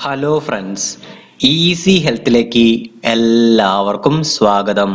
hello friends easy ഹെൽത്തിലേക്ക് എല്ലാവർക്കും സ്വാഗതം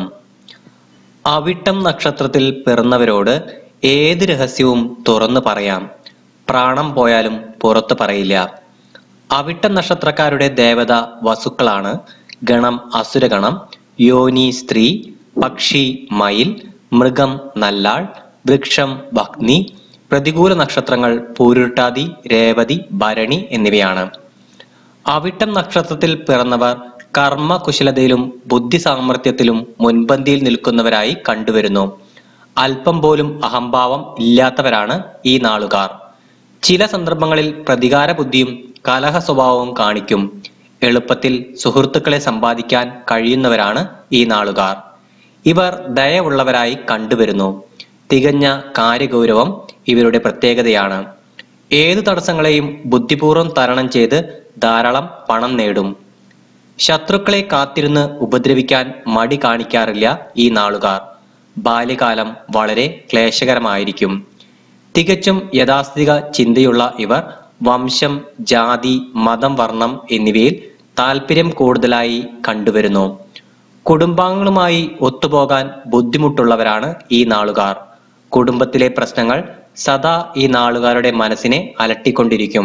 അവിട്ടം നക്ഷത്രത്തിൽ പിറന്നവരോട് ഏത് രഹസ്യവും തുറന്നു പറയാം പ്രാണം പോയാലും പുറത്തു പറയില്ല അവിട്ടം നക്ഷത്രക്കാരുടെ ദേവത വസുക്കളാണ് ഗണം അസുരഗണം യോനി സ്ത്രീ പക്ഷി മയിൽ മൃഗം നല്ലാൾ വൃക്ഷം ഭഗ്നി പ്രതികൂല നക്ഷത്രങ്ങൾ പൂരുട്ടാതി രേവതി ഭരണി എന്നിവയാണ് അവിട്ടം നക്ഷത്രത്തിൽ പിറന്നവർ കർമ്മകുശലതയിലും ബുദ്ധി സാമർഥ്യത്തിലും മുൻപന്തിയിൽ നിൽക്കുന്നവരായി കണ്ടുവരുന്നു അല്പം പോലും അഹംഭാവം ഇല്ലാത്തവരാണ് ഈ നാളുകാർ ചില സന്ദർഭങ്ങളിൽ പ്രതികാര ബുദ്ധിയും കലഹ സ്വഭാവവും കാണിക്കും എളുപ്പത്തിൽ സുഹൃത്തുക്കളെ സമ്പാദിക്കാൻ കഴിയുന്നവരാണ് ഈ നാളുകാർ ഇവർ ദയവുള്ളവരായി കണ്ടുവരുന്നു തികഞ്ഞ കാര്യഗൗരവം ഇവരുടെ പ്രത്യേകതയാണ് ഏതു തടസ്സങ്ങളെയും ബുദ്ധിപൂർവ്വം തരണം ചെയ്ത് ധാരാളം പണം നേടും ശത്രുക്കളെ കാത്തിരുന്ന് ഉപദ്രവിക്കാൻ മടി കാണിക്കാറില്ല ഈ നാളുകാർ ബാല്യകാലം വളരെ ക്ലേശകരമായിരിക്കും തികച്ചും യാഥാസ്ഥിതിക ചിന്തയുള്ള ഇവർ വംശം ജാതി മതം വർണ്ണം എന്നിവയിൽ താല്പര്യം കൂടുതലായി കണ്ടുവരുന്നു കുടുംബാംഗങ്ങളുമായി ഒത്തുപോകാൻ ബുദ്ധിമുട്ടുള്ളവരാണ് ഈ നാളുകാർ കുടുംബത്തിലെ പ്രശ്നങ്ങൾ സദാ ഈ നാളുകാരുടെ മനസ്സിനെ അലട്ടിക്കൊണ്ടിരിക്കും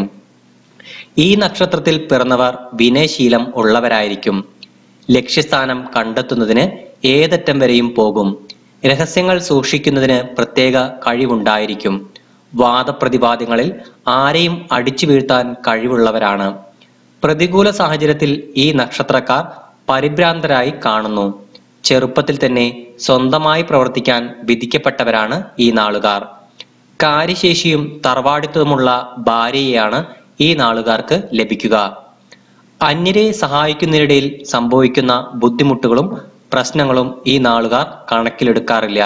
ഈ നക്ഷത്രത്തിൽ പിറന്നവർ വിനയശീലം ഉള്ളവരായിരിക്കും ലക്ഷ്യസ്ഥാനം കണ്ടെത്തുന്നതിന് ഏതറ്റം വരെയും പോകും രഹസ്യങ്ങൾ സൂക്ഷിക്കുന്നതിന് പ്രത്യേക കഴിവുണ്ടായിരിക്കും വാദപ്രതിവാദങ്ങളിൽ ആരെയും അടിച്ചു വീഴ്ത്താൻ കഴിവുള്ളവരാണ് പ്രതികൂല സാഹചര്യത്തിൽ ഈ നക്ഷത്രക്കാർ പരിഭ്രാന്തരായി കാണുന്നു ചെറുപ്പത്തിൽ തന്നെ സ്വന്തമായി പ്രവർത്തിക്കാൻ വിധിക്കപ്പെട്ടവരാണ് ഈ നാളുകാർ കാര്യശേഷിയും തറവാടിത്വമുള്ള ഭാര്യയെയാണ് ഈ നാളുകാർക്ക് ലഭിക്കുക അന്യരെ സഹായിക്കുന്നതിനിടയിൽ സംഭവിക്കുന്ന ബുദ്ധിമുട്ടുകളും പ്രശ്നങ്ങളും ഈ നാളുകാർ കണക്കിലെടുക്കാറില്ല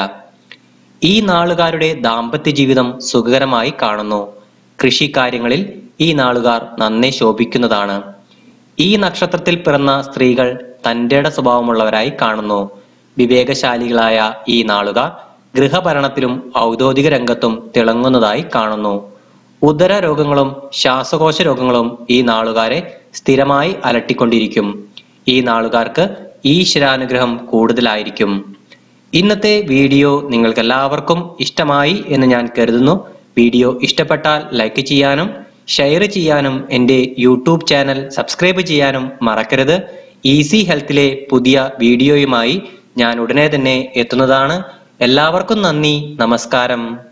ഈ നാളുകാരുടെ ദാമ്പത്യ ജീവിതം സുഖകരമായി കാണുന്നു കൃഷി കാര്യങ്ങളിൽ ഈ നാളുകാർ നന്നേ ശോഭിക്കുന്നതാണ് ഈ നക്ഷത്രത്തിൽ പിറന്ന സ്ത്രീകൾ തന്റേട സ്വഭാവമുള്ളവരായി കാണുന്നു വിവേകശാലികളായ ഈ നാളുകാർ ഗൃഹഭരണത്തിലും ഔദ്യോഗിക രംഗത്തും തിളങ്ങുന്നതായി കാണുന്നു ഉദര രോഗങ്ങളും ശ്വാസകോശ രോഗങ്ങളും ഈ നാളുകാരെ സ്ഥിരമായി അലട്ടിക്കൊണ്ടിരിക്കും ഈ നാളുകാർക്ക് ഈശ്വരാനുഗ്രഹം കൂടുതലായിരിക്കും ഇന്നത്തെ വീഡിയോ നിങ്ങൾക്ക് എല്ലാവർക്കും ഇഷ്ടമായി എന്ന് ഞാൻ കരുതുന്നു വീഡിയോ ഇഷ്ടപ്പെട്ടാൽ ലൈക്ക് ചെയ്യാനും ഷെയർ ചെയ്യാനും എൻ്റെ യൂട്യൂബ് ചാനൽ സബ്സ്ക്രൈബ് ചെയ്യാനും മറക്കരുത് ഈസി ഹെൽത്തിലെ പുതിയ വീഡിയോയുമായി ഞാൻ ഉടനെ തന്നെ എത്തുന്നതാണ് എല്ലാവർക്കും നന്ദി നമസ്കാരം